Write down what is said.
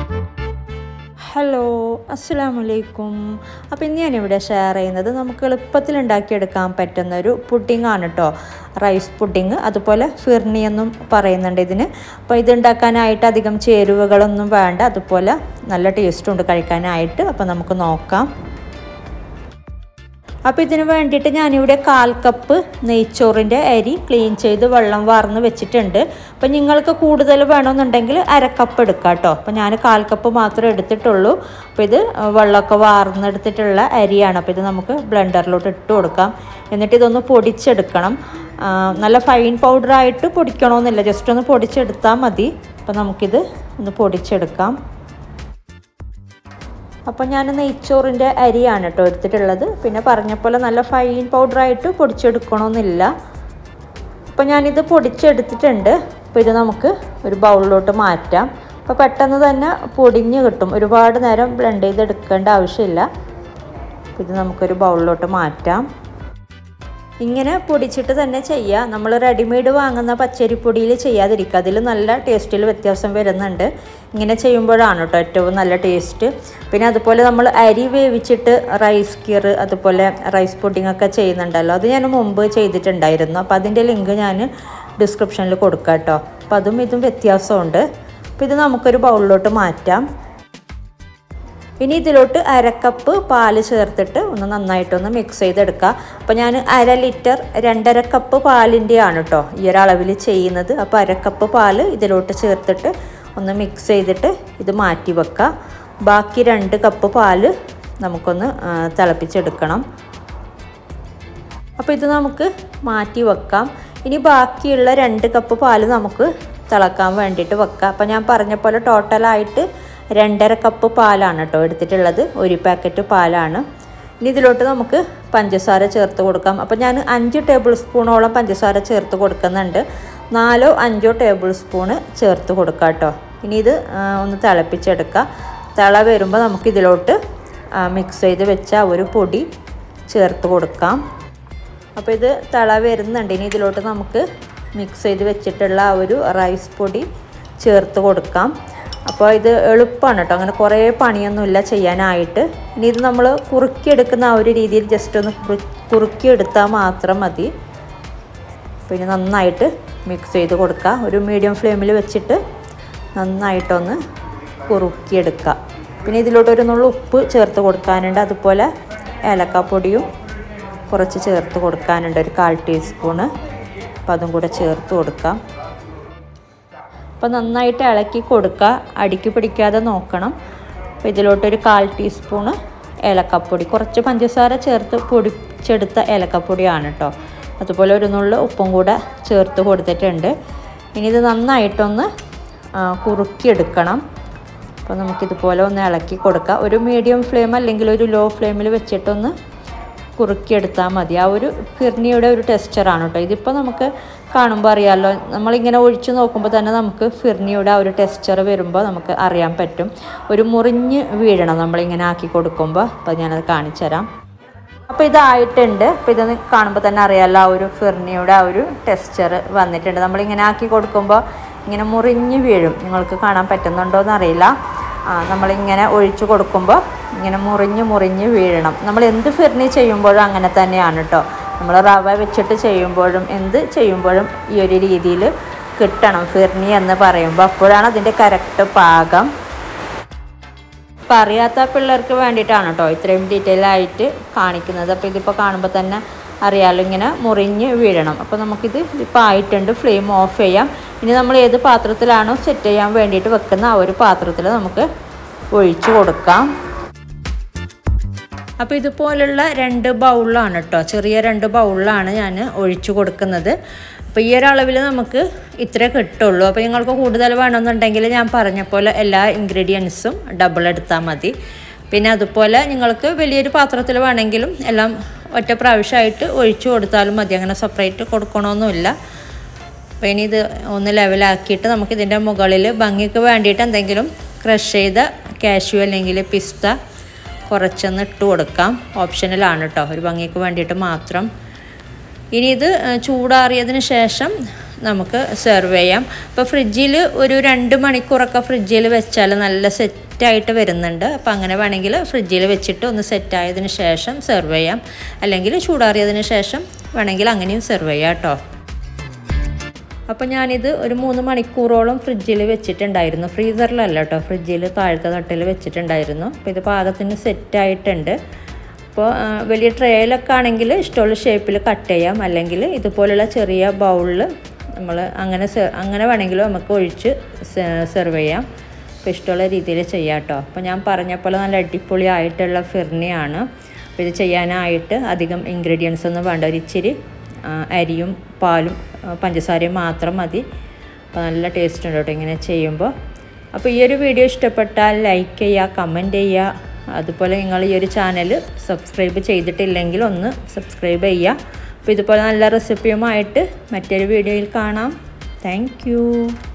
hello അസ്സാം വലൈക്കും അപ്പോൾ ഇന്ന് ഞാനിവിടെ ഷെയർ ചെയ്യുന്നത് നമുക്ക് എളുപ്പത്തിൽ ഉണ്ടാക്കിയെടുക്കാൻ പറ്റുന്ന ഒരു പുഡിംഗ് ആണ് കേട്ടോ റൈസ് പുഡിംഗ് അതുപോലെ ഫിർണി എന്നും പറയുന്നുണ്ട് ഇതിന് അപ്പോൾ ഇത് ഉണ്ടാക്കാനായിട്ട് അധികം ചേരുവകളൊന്നും വേണ്ട അതുപോലെ നല്ല ടേസ്റ്റും ഉണ്ട് കഴിക്കാനായിട്ട് അപ്പോൾ നമുക്ക് നോക്കാം അപ്പോൾ ഇതിന് വേണ്ടിയിട്ട് ഞാനിവിടെ കാൽ കപ്പ് നെയ്ച്ചോറിൻ്റെ അരി ക്ലീൻ ചെയ്ത് വെള്ളം വാർന്ന് വെച്ചിട്ടുണ്ട് അപ്പോൾ നിങ്ങൾക്ക് കൂടുതൽ വേണമെന്നുണ്ടെങ്കിൽ അരക്കപ്പ് എടുക്കാം കേട്ടോ അപ്പോൾ ഞാൻ കാൽ കപ്പ് മാത്രമേ എടുത്തിട്ടുള്ളൂ അപ്പോൾ ഇത് വെള്ളമൊക്കെ വാർന്നെടുത്തിട്ടുള്ള അരിയാണ് അപ്പോൾ ഇത് നമുക്ക് ബ്ലെൻഡറിലോട്ട് ഇട്ട് കൊടുക്കാം എന്നിട്ട് ഇതൊന്ന് പൊടിച്ചെടുക്കണം നല്ല ഫൈൻ പൗഡറായിട്ട് പൊടിക്കണമെന്നില്ല ജസ്റ്റ് ഒന്ന് പൊടിച്ചെടുത്താൽ മതി അപ്പോൾ നമുക്കിത് ഒന്ന് പൊടിച്ചെടുക്കാം അപ്പോൾ ഞാൻ നെയ്ച്ചോറിൻ്റെ അരിയാണ് കേട്ടോ എടുത്തിട്ടുള്ളത് പിന്നെ പറഞ്ഞ പോലെ നല്ല ഫൈൻ പൗഡറായിട്ട് പൊടിച്ചെടുക്കണമെന്നില്ല അപ്പോൾ ഞാനിത് പൊടിച്ചെടുത്തിട്ടുണ്ട് അപ്പോൾ ഇത് നമുക്ക് ഒരു ബൗളിലോട്ട് മാറ്റാം അപ്പോൾ പെട്ടെന്ന് തന്നെ പൊടിഞ്ഞ് കിട്ടും ഒരുപാട് നേരം ബ്ലെൻഡ് ചെയ്തെടുക്കേണ്ട ആവശ്യമില്ല ഇത് നമുക്കൊരു ബൗളിലോട്ട് മാറ്റാം ഇങ്ങനെ പൊടിച്ചിട്ട് തന്നെ ചെയ്യുക നമ്മൾ റെഡിമെയ്ഡ് വാങ്ങുന്ന പച്ചരിപ്പൊടിയിൽ ചെയ്യാതിരിക്കുക അതിൽ നല്ല ടേസ്റ്റിൽ വ്യത്യാസം വരുന്നുണ്ട് ഇങ്ങനെ ചെയ്യുമ്പോഴാണ് കേട്ടോ ഏറ്റവും നല്ല ടേസ്റ്റ് പിന്നെ അതുപോലെ നമ്മൾ അരി വേവിച്ചിട്ട് റൈസ് കീർ അതുപോലെ റൈസ് പുഡിംഗ് ഒക്കെ ചെയ്യുന്നുണ്ടല്ലോ അത് ഞാൻ മുമ്പ് ചെയ്തിട്ടുണ്ടായിരുന്നു അപ്പോൾ അതിൻ്റെ ലിങ്ക് ഞാൻ ഡിസ്ക്രിപ്ഷനിൽ കൊടുക്കാം കേട്ടോ അപ്പോൾ അതും ഇതും വ്യത്യാസമുണ്ട് അപ്പോൾ ഇത് നമുക്കൊരു ബൗളിലോട്ട് മാറ്റാം ഇനി ഇതിലോട്ട് അരക്കപ്പ് പാല് ചേർത്തിട്ട് ഒന്ന് നന്നായിട്ടൊന്ന് മിക്സ് ചെയ്തെടുക്കുക അപ്പോൾ ഞാൻ അര ലിറ്റർ രണ്ടര കപ്പ് പാലിൻ്റെയാണ് കേട്ടോ ഈ ഒരളവിൽ ചെയ്യുന്നത് അപ്പോൾ അരക്കപ്പ് പാല് ഇതിലോട്ട് ചേർത്തിട്ട് ഒന്ന് മിക്സ് ചെയ്തിട്ട് ഇത് മാറ്റി വെക്കുക ബാക്കി രണ്ട് കപ്പ് പാല് നമുക്കൊന്ന് തിളപ്പിച്ചെടുക്കണം അപ്പോൾ ഇത് നമുക്ക് മാറ്റി വെക്കാം ഇനി ബാക്കിയുള്ള രണ്ട് കപ്പ് പാല് നമുക്ക് തിളക്കാൻ വേണ്ടിയിട്ട് വെക്കാം അപ്പോൾ ഞാൻ പറഞ്ഞ പോലെ ടോട്ടലായിട്ട് രണ്ടര കപ്പ് പാലാണ് കേട്ടോ എടുത്തിട്ടുള്ളത് ഒരു പാക്കറ്റ് പാലാണ് ഇനി ഇതിലോട്ട് നമുക്ക് പഞ്ചസാര ചേർത്ത് കൊടുക്കാം അപ്പോൾ ഞാൻ അഞ്ച് ടേബിൾ സ്പൂണോളം പഞ്ചസാര ചേർത്ത് കൊടുക്കുന്നുണ്ട് നാലോ അഞ്ചോ ടേബിൾ സ്പൂണ് ചേർത്ത് കൊടുക്കാം കേട്ടോ ഇനി ഇത് ഒന്ന് തിളപ്പിച്ചെടുക്കുക തിള വരുമ്പോൾ നമുക്ക് ഇതിലോട്ട് മിക്സ് ചെയ്ത് വെച്ച ഒരു പൊടി ചേർത്ത് കൊടുക്കാം അപ്പോൾ ഇത് തിള വരുന്നുണ്ട് ഇനി ഇതിലോട്ട് നമുക്ക് മിക്സ് ചെയ്ത് വെച്ചിട്ടുള്ള ആ ഒരു റൈസ് പൊടി ചേർത്ത് കൊടുക്കാം അപ്പോൾ ഇത് എളുപ്പമാണ് കേട്ടോ അങ്ങനെ കുറേ പണിയൊന്നുമില്ല ചെയ്യാനായിട്ട് ഇനി ഇത് നമ്മൾ കുറുക്കിയെടുക്കുന്ന ആ ഒരു രീതിയിൽ ജസ്റ്റ് ഒന്ന് കുറുക്കിയെടുത്താൽ മാത്രം മതി പിന്നെ നന്നായിട്ട് മിക്സ് ചെയ്ത് കൊടുക്കുക ഒരു മീഡിയം ഫ്ലെയിമിൽ വെച്ചിട്ട് നന്നായിട്ടൊന്ന് കുറുക്കിയെടുക്കുക പിന്നെ ഇതിലോട്ട് ഒരു നുള്ളു ഉപ്പ് ചേർത്ത് കൊടുക്കാനുണ്ട് അതുപോലെ ഏലക്കാപ്പൊടിയും കുറച്ച് ചേർത്ത് കൊടുക്കാനുണ്ട് ഒരു കാൽ ടീസ്പൂണ് അപ്പോൾ അതും കൂടെ ചേർത്ത് കൊടുക്കാം അപ്പോൾ നന്നായിട്ട് ഇളക്കി കൊടുക്കുക അടിക്ക് പിടിക്കാതെ നോക്കണം അപ്പോൾ ഇതിലോട്ടൊരു കാൽ ടീസ്പൂണ് ഏലക്കപ്പൊടി കുറച്ച് പഞ്ചസാര ചേർത്ത് പൊടിച്ചെടുത്ത ഏലക്കപ്പൊടിയാണ് കേട്ടോ അതുപോലെ ഒരു നുള്ളു ഉപ്പും കൂടെ ചേർത്ത് കൊടുത്തിട്ടുണ്ട് ഇനി ഇത് നന്നായിട്ടൊന്ന് കുറുക്കിയെടുക്കണം അപ്പോൾ നമുക്കിതുപോലെ ഒന്ന് ഇളക്കി കൊടുക്കുക ഒരു മീഡിയം ഫ്ലെയിം അല്ലെങ്കിൽ ഒരു ലോ ഫ്ലെയിമിൽ വെച്ചിട്ടൊന്ന് കുറുക്കിയെടുത്താൽ മതി ആ ഒരു ഫിർണിയുടെ ഒരു ടെക്സ്ചറാണ് കേട്ടോ ഇതിപ്പോൾ നമുക്ക് കാണുമ്പോൾ അറിയാമല്ലോ നമ്മളിങ്ങനെ ഒഴിച്ച് നോക്കുമ്പോൾ തന്നെ നമുക്ക് ഫിർണിയുടെ ആ ഒരു ടെക്സ്ചർ വരുമ്പോൾ നമുക്ക് അറിയാൻ പറ്റും ഒരു മുറിഞ്ഞ് വീഴണം നമ്മളിങ്ങനെ ആക്കി കൊടുക്കുമ്പോൾ അപ്പോൾ ഞാനത് കാണിച്ചു തരാം അപ്പോൾ ഇതായിട്ടുണ്ട് അപ്പോൾ ഇതൊന്ന് കാണുമ്പോൾ തന്നെ അറിയാമല്ലോ ആ ഒരു ഫിർണിയുടെ ആ ഒരു ടെക്സ്ചർ വന്നിട്ടുണ്ട് നമ്മളിങ്ങനെ ആക്കി കൊടുക്കുമ്പോൾ ഇങ്ങനെ മുറിഞ്ഞ് വീഴും നിങ്ങൾക്ക് കാണാൻ പറ്റുന്നുണ്ടോ എന്നറിയില്ല നമ്മളിങ്ങനെ ഒഴിച്ചു കൊടുക്കുമ്പോൾ ഇങ്ങനെ മുറിഞ്ഞ് മുറിഞ്ഞ് വീഴണം നമ്മൾ എന്ത് ഫിർണി ചെയ്യുമ്പോഴും അങ്ങനെ തന്നെയാണ് കേട്ടോ നമ്മൾ റവ വെച്ചിട്ട് ചെയ്യുമ്പോഴും എന്ത് ചെയ്യുമ്പോഴും ഈ ഒരു രീതിയിൽ കിട്ടണം ഫിർണി എന്ന് പറയുമ്പോൾ അപ്പോഴാണ് അതിൻ്റെ കറക്റ്റ് പാകം അപ്പം അറിയാത്ത പിള്ളേർക്ക് വേണ്ടിയിട്ടാണ് കേട്ടോ ഇത്രയും ഡീറ്റെയിൽ ആയിട്ട് കാണിക്കുന്നത് അപ്പോൾ ഇതിപ്പോൾ കാണുമ്പോൾ തന്നെ അറിയാമല്ലോ ഇങ്ങനെ മുറിഞ്ഞ് വീഴണം അപ്പോൾ നമുക്കിത് ഇപ്പോൾ ആയിട്ടുണ്ട് ഫ്ലെയിം ഓഫ് ചെയ്യാം ഇനി നമ്മൾ ഏത് പാത്രത്തിലാണോ സെറ്റ് ചെയ്യാൻ വേണ്ടിയിട്ട് വെക്കുന്ന ആ ഒരു പാത്രത്തിൽ നമുക്ക് ഒഴിച്ചു കൊടുക്കാം അപ്പോൾ ഇതുപോലുള്ള രണ്ട് ബൗളാണ് കേട്ടോ ചെറിയ രണ്ട് ബൗളിലാണ് ഞാൻ ഒഴിച്ചു കൊടുക്കുന്നത് അപ്പോൾ ഈ ഒരളവിൽ നമുക്ക് ഇത്ര കിട്ടുള്ളൂ അപ്പോൾ നിങ്ങൾക്ക് കൂടുതൽ വേണമെന്നുണ്ടെങ്കിൽ ഞാൻ പറഞ്ഞ പോലെ എല്ലാ ഇൻഗ്രീഡിയൻസും ഡബിൾ എടുത്താൽ മതി പിന്നെ അതുപോലെ നിങ്ങൾക്ക് വലിയൊരു പാത്രത്തിൽ വേണമെങ്കിലും എല്ലാം ഒറ്റ പ്രാവശ്യമായിട്ട് ഒഴിച്ചു കൊടുത്താലും മതി അങ്ങനെ സെപ്പറേറ്റ് കൊടുക്കണമെന്നില്ല അപ്പോൾ ഇനി ഇത് ഒന്ന് ലെവലാക്കിയിട്ട് നമുക്കിതിൻ്റെ മുകളിൽ ഭംഗിക്ക് വേണ്ടിയിട്ട് എന്തെങ്കിലും ക്രഷ് ചെയ്ത കാഷ്യൂ അല്ലെങ്കിൽ പിസ്ത കുറച്ചൊന്ന് ഇട്ട് കൊടുക്കാം ഓപ്ഷനിലാണ് കേട്ടോ ഒരു ഭംഗിക്ക് വേണ്ടിയിട്ട് മാത്രം ഇനി ഇത് ചൂടാറിയതിന് ശേഷം നമുക്ക് സെർവ് ചെയ്യാം അപ്പോൾ ഫ്രിഡ്ജിൽ ഒരു രണ്ട് മണിക്കൂറൊക്കെ ഫ്രിഡ്ജിൽ വെച്ചാൽ നല്ല സെറ്റായിട്ട് വരുന്നുണ്ട് അപ്പോൾ അങ്ങനെ വേണമെങ്കിൽ ഫ്രിഡ്ജിൽ വെച്ചിട്ട് ഒന്ന് സെറ്റായതിന് ശേഷം സെർവ് ചെയ്യാം അല്ലെങ്കിൽ ചൂടാറിയതിന് ശേഷം വേണമെങ്കിൽ അങ്ങനെയും സെർവ് ചെയ്യാം കേട്ടോ അപ്പോൾ ഞാനിത് ഒരു മൂന്ന് മണിക്കൂറോളം ഫ്രിഡ്ജിൽ വെച്ചിട്ടുണ്ടായിരുന്നു ഫ്രീസറിലല്ല കേട്ടോ ഫ്രിഡ്ജിൽ താഴത്തെ തട്ടിൽ വെച്ചിട്ടുണ്ടായിരുന്നു അപ്പോൾ ഇത് പാകത്തിന് സെറ്റായിട്ടുണ്ട് അപ്പോൾ വലിയ ട്രേയിലൊക്കെ ആണെങ്കിൽ ഇഷ്ടമുള്ള ഷേപ്പിൽ കട്ട് ചെയ്യാം അല്ലെങ്കിൽ ഇതുപോലുള്ള ചെറിയ ബൗളിൽ നമ്മൾ അങ്ങനെ അങ്ങനെ വേണമെങ്കിലും നമുക്ക് ഒഴിച്ച് സെർവ് ചെയ്യാം അപ്പോൾ ഇഷ്ടമുള്ള രീതിയിൽ ചെയ്യാം കേട്ടോ അപ്പോൾ ഞാൻ പറഞ്ഞ പോലെ നല്ല അടിപൊളി ആയിട്ടുള്ള ഫിർണിയാണ് അപ്പോൾ ഇത് ചെയ്യാനായിട്ട് അധികം ഇൻഗ്രീഡിയൻസ് ഒന്നും വേണ്ട ഒരു ഇച്ചിരി അരിയും പാലും പഞ്ചസാരയും മാത്രം മതി അപ്പോൾ നല്ല ടേസ്റ്റ് ഉണ്ട് കേട്ടോ ഇങ്ങനെ ചെയ്യുമ്പോൾ അപ്പോൾ ഈ ഒരു വീഡിയോ ഇഷ്ടപ്പെട്ടാൽ ലൈക്ക് ചെയ്യുക കമൻറ്റ് ചെയ്യുക അതുപോലെ നിങ്ങൾ ഈ ഒരു ചാനൽ സബ്സ്ക്രൈബ് ചെയ്തിട്ടില്ലെങ്കിൽ ഒന്ന് സബ്സ്ക്രൈബ് ചെയ്യുക അപ്പോൾ ഇതുപോലെ നല്ല റെസിപ്പിയുമായിട്ട് മറ്റൊരു വീഡിയോയിൽ കാണാം താങ്ക്